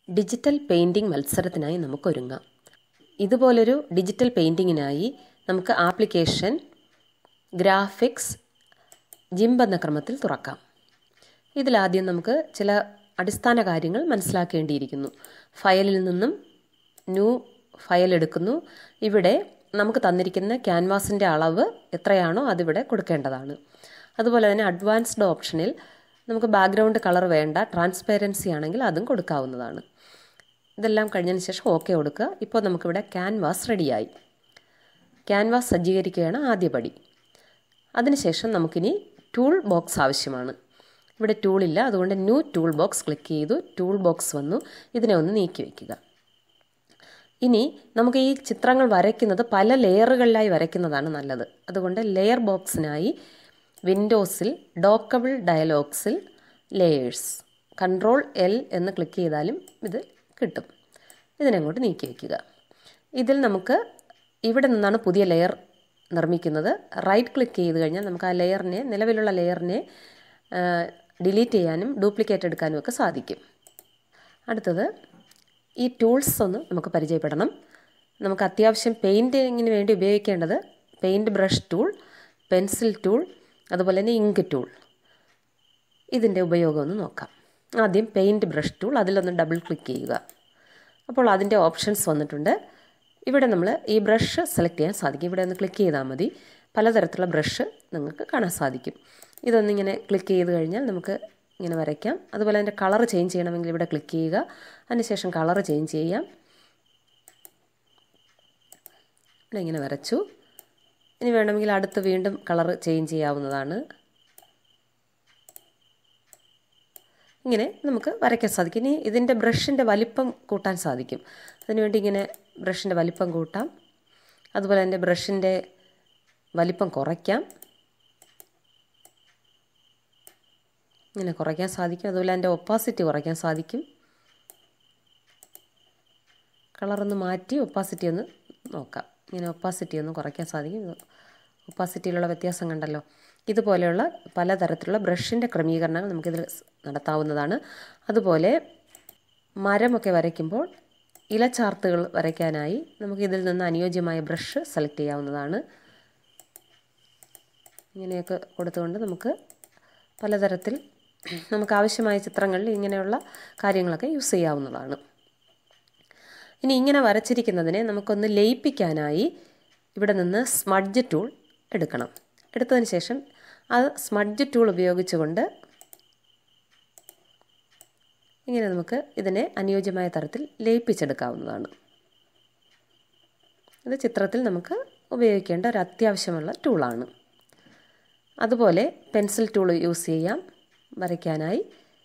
digital painting മത്സരത്തിനായി നമുക്ക് ഒരുങ്ങാം ഇതുപോലൊരു digital പെയിൻറ്റിങ്ങിനായി നമുക്ക് ആപ്ലിക്കേഷൻ ഗ്രാഫിക്സ് ജിംബ് എന്ന ക്രമത്തിൽ തുറക്കാം ഇതിലാദ്യം നമുക്ക് ചില അടിസ്ഥാന കാര്യങ്ങൾ മനസ്സിലാക്കേണ്ടിയിരിക്കുന്നു ഫയലിൽ നിന്നും ന്യൂ ഫയൽ എടുക്കുന്നു ഇവിടെ നമുക്ക് തന്നിരിക്കുന്ന ക്യാൻവാസിൻ്റെ അളവ് എത്രയാണോ അതിവിടെ കൊടുക്കേണ്ടതാണ് അതുപോലെ തന്നെ അഡ്വാൻസ്ഡ് ഓപ്ഷനിൽ നമുക്ക് ബാക്ക്ഗ്രൗണ്ട് കളർ വേണ്ട ട്രാൻസ്പെറൻസി ആണെങ്കിൽ അതും കൊടുക്കാവുന്നതാണ് ഇതെല്ലാം കഴിഞ്ഞതിന് ശേഷം ഓക്കെ കൊടുക്കുക ഇപ്പോൾ നമുക്കിവിടെ ക്യാൻവാസ് റെഡിയായി ക്യാൻവാസ് സജ്ജീകരിക്കുകയാണ് ആദ്യ പടി അതിനുശേഷം നമുക്കിനി ടൂൾ ബോക്സ് ആവശ്യമാണ് ഇവിടെ ടൂളില്ല അതുകൊണ്ട് ന്യൂ ടൂൾ ബോക്സ് ക്ലിക്ക് ചെയ്തു ടൂൾ ബോക്സ് വന്നു ഇതിനെ ഒന്ന് നീക്കി വയ്ക്കുക ഇനി നമുക്ക് ഈ ചിത്രങ്ങൾ വരയ്ക്കുന്നത് പല ലെയറുകളിലായി വരയ്ക്കുന്നതാണ് നല്ലത് അതുകൊണ്ട് ലെയർ ബോക്സിനായി വിൻഡോസിൽ ഡോക്കബിൾ ഡയലോഗ്സിൽ ലെയേഴ്സ് കൺട്രോൾ എൽ എന്ന് ക്ലിക്ക് ചെയ്താലും ഇത് കിട്ടും ഇതിനങ്ങോട്ട് നീക്കി വയ്ക്കുക ഇതിൽ നമുക്ക് ഇവിടെ നിന്നാണ് പുതിയ ലെയർ നിർമ്മിക്കുന്നത് റൈറ്റ് ക്ലിക്ക് ചെയ്ത് കഴിഞ്ഞാൽ നമുക്ക് ആ ലെയറിനെ നിലവിലുള്ള ലെയറിനെ ഡിലീറ്റ് ചെയ്യാനും ഡ്യൂപ്ലിക്കേറ്റ് എടുക്കാനും ഒക്കെ സാധിക്കും അടുത്തത് ഈ ടൂൾസ് ഒന്ന് നമുക്ക് പരിചയപ്പെടണം നമുക്ക് അത്യാവശ്യം പെയിൻറ്റിങ്ങിന് വേണ്ടി ഉപയോഗിക്കേണ്ടത് paint brush tool pencil tool അതുപോലെ തന്നെ ഇങ്ക് ടൂൾ ഇതിൻ്റെ ഉപയോഗം ഒന്ന് നോക്കാം ആദ്യം പെയിൻറ്റ് ബ്രഷ് ടൂൾ അതിലൊന്ന് ഡബിൾ ക്ലിക്ക് ചെയ്യുക അപ്പോൾ അതിൻ്റെ ഓപ്ഷൻസ് വന്നിട്ടുണ്ട് ഇവിടെ നമ്മൾ ഈ ബ്രഷ് സെലക്ട് ചെയ്യാൻ സാധിക്കും ഇവിടെ ഒന്ന് ക്ലിക്ക് ചെയ്താൽ മതി പലതരത്തിലുള്ള ബ്രഷ് നിങ്ങൾക്ക് കാണാൻ സാധിക്കും ഇതൊന്നിങ്ങനെ ക്ലിക്ക് ചെയ്ത് കഴിഞ്ഞാൽ നമുക്ക് ഇങ്ങനെ വരയ്ക്കാം അതുപോലെ അതിൻ്റെ കളർ ചേഞ്ച് ചെയ്യണമെങ്കിൽ ഇവിടെ ക്ലിക്ക് ചെയ്യുക അതിനുശേഷം കളർ ചേഞ്ച് ചെയ്യാം ഇവിടെ ഇങ്ങനെ വരച്ചു ഇനി വേണമെങ്കിൽ അടുത്ത് വീണ്ടും കളർ ചേഞ്ച് ചെയ്യാവുന്നതാണ് ഇങ്ങനെ നമുക്ക് വരയ്ക്കാൻ സാധിക്കും ഇനി ഇതിൻ്റെ ബ്രഷിൻ്റെ വലിപ്പം കൂട്ടാൻ സാധിക്കും അതിനുവേണ്ടി ഇങ്ങനെ ബ്രഷിൻ്റെ വലിപ്പം കൂട്ടാം അതുപോലെ തന്നെ ബ്രഷിൻ്റെ വലിപ്പം കുറയ്ക്കാം ഇങ്ങനെ കുറയ്ക്കാൻ സാധിക്കും അതുപോലെ അതിൻ്റെ ഒപ്പാസിറ്റി കുറയ്ക്കാൻ സാധിക്കും കളറൊന്ന് മാറ്റി ഒപ്പാസിറ്റി ഒന്ന് നോക്കാം ഇങ്ങനെ ഒപ്പാസിറ്റി ഒന്ന് കുറയ്ക്കാൻ സാധിക്കും ഒപ്പാസിറ്റിയിലുള്ള വ്യത്യാസം കണ്ടല്ലോ ഇതുപോലെയുള്ള പലതരത്തിലുള്ള ബ്രഷിൻ്റെ ക്രമീകരണങ്ങൾ നമുക്കിതിൽ നടത്താവുന്നതാണ് അതുപോലെ മരമൊക്കെ വരയ്ക്കുമ്പോൾ ഇലച്ചാർത്തുകൾ വരയ്ക്കാനായി നമുക്ക് ഇതിൽ നിന്ന് അനുയോജ്യമായ ബ്രഷ് സെലക്ട് ചെയ്യാവുന്നതാണ് ഇങ്ങനെയൊക്കെ കൊടുത്തുകൊണ്ട് നമുക്ക് പലതരത്തിൽ നമുക്ക് ആവശ്യമായ ചിത്രങ്ങളിൽ ഇങ്ങനെയുള്ള കാര്യങ്ങളൊക്കെ യൂസ് ചെയ്യാവുന്നതാണ് ഇനി ഇങ്ങനെ വരച്ചിരിക്കുന്നതിനെ നമുക്കൊന്ന് ലയിപ്പിക്കാനായി ഇവിടെ നിന്ന് സ്മഡ്ജ് ടൂൾ എടുക്കണം എടുത്തതിന് ശേഷം ആ സ്മഡ്ജ് ടൂൾ ഉപയോഗിച്ചുകൊണ്ട് ഇങ്ങനെ നമുക്ക് ഇതിനെ അനുയോജ്യമായ തരത്തിൽ ലയിപ്പിച്ചെടുക്കാവുന്നതാണ് ഇത് ചിത്രത്തിൽ നമുക്ക് ഉപയോഗിക്കേണ്ട ഒരു അത്യാവശ്യമുള്ള ടൂളാണ് അതുപോലെ പെൻസിൽ ടൂൾ യൂസ് ചെയ്യാം വരയ്ക്കാനായി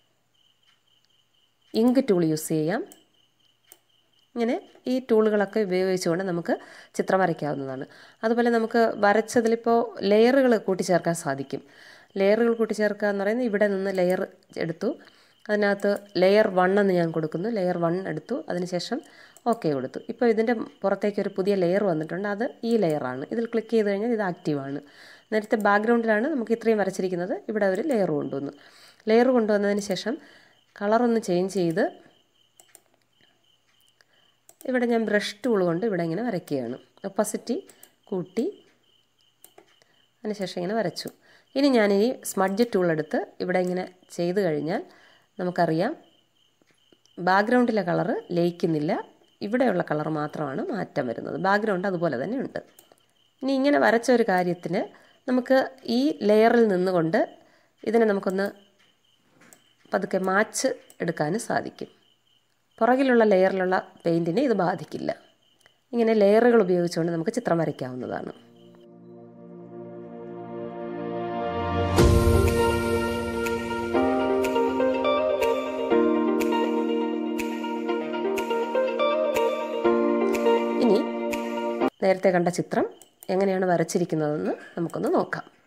ഇങ്ക് ടൂൾ യൂസ് ചെയ്യാം ഇങ്ങനെ ഈ ടൂളുകളൊക്കെ ഉപയോഗിച്ചുകൊണ്ട് നമുക്ക് ചിത്രം വരയ്ക്കാവുന്നതാണ് അതുപോലെ നമുക്ക് വരച്ചതിലിപ്പോൾ ലെയറുകൾ കൂട്ടിച്ചേർക്കാൻ സാധിക്കും ലെയറുകൾ കൂട്ടിച്ചേർക്കുക എന്ന് പറയുന്നത് ഇവിടെ നിന്ന് ലെയർ എടുത്തു അതിനകത്ത് ലെയർ വൺ എന്ന് ഞാൻ കൊടുക്കുന്നു ലെയർ വൺ എടുത്തു അതിനുശേഷം ഓക്കെ കൊടുത്തു ഇപ്പോൾ ഇതിൻ്റെ പുറത്തേക്ക് ഒരു പുതിയ ലെയർ വന്നിട്ടുണ്ട് അത് ഈ ലെയറാണ് ഇതിൽ ക്ലിക്ക് ചെയ്ത് കഴിഞ്ഞാൽ ഇത് ആക്റ്റീവാണ് നേരത്തെ ബാക്ക്ഗ്രൗണ്ടിലാണ് നമുക്ക് ഇത്രയും വരച്ചിരിക്കുന്നത് ഇവിടെ ഒരു ലെയർ കൊണ്ടുവന്നു ലെയർ കൊണ്ടുവന്നതിന് ശേഷം കളറൊന്ന് ചേഞ്ച് ചെയ്ത് ഇവിടെ ഞാൻ ബ്രഷ് ടൂൾ കൊണ്ട് ഇവിടെ ഇങ്ങനെ വരയ്ക്കുകയാണ് ഒപ്പാസിറ്റി കൂട്ടി അതിനുശേഷം ഇങ്ങനെ വരച്ചു ഇനി ഞാനിനി സ്മഡ്ജ് ടൂൾ എടുത്ത് ഇവിടെ ഇങ്ങനെ ചെയ്ത് കഴിഞ്ഞാൽ നമുക്കറിയാം ബാക്ക്ഗ്രൗണ്ടിലെ കളറ് ലയിക്കുന്നില്ല ഇവിടെയുള്ള കളർ മാത്രമാണ് മാറ്റം വരുന്നത് ബാക്ക്ഗ്രൗണ്ട് അതുപോലെ തന്നെ ഉണ്ട് ഇനി ഇങ്ങനെ വരച്ച ഒരു കാര്യത്തിന് നമുക്ക് ഈ ലെയറിൽ നിന്നുകൊണ്ട് ഇതിനെ നമുക്കൊന്ന് പതുക്കെ മാച്ച് എടുക്കാനും സാധിക്കും പുറകിലുള്ള ലെയറിലുള്ള പെയിൻറ്റിനെ ഇത് ബാധിക്കില്ല ഇങ്ങനെ ലെയറുകൾ ഉപയോഗിച്ചുകൊണ്ട് നമുക്ക് ചിത്രം വരയ്ക്കാവുന്നതാണ് ഇനി നേരത്തെ കണ്ട ചിത്രം എങ്ങനെയാണ് വരച്ചിരിക്കുന്നതെന്ന് നമുക്കൊന്ന് നോക്കാം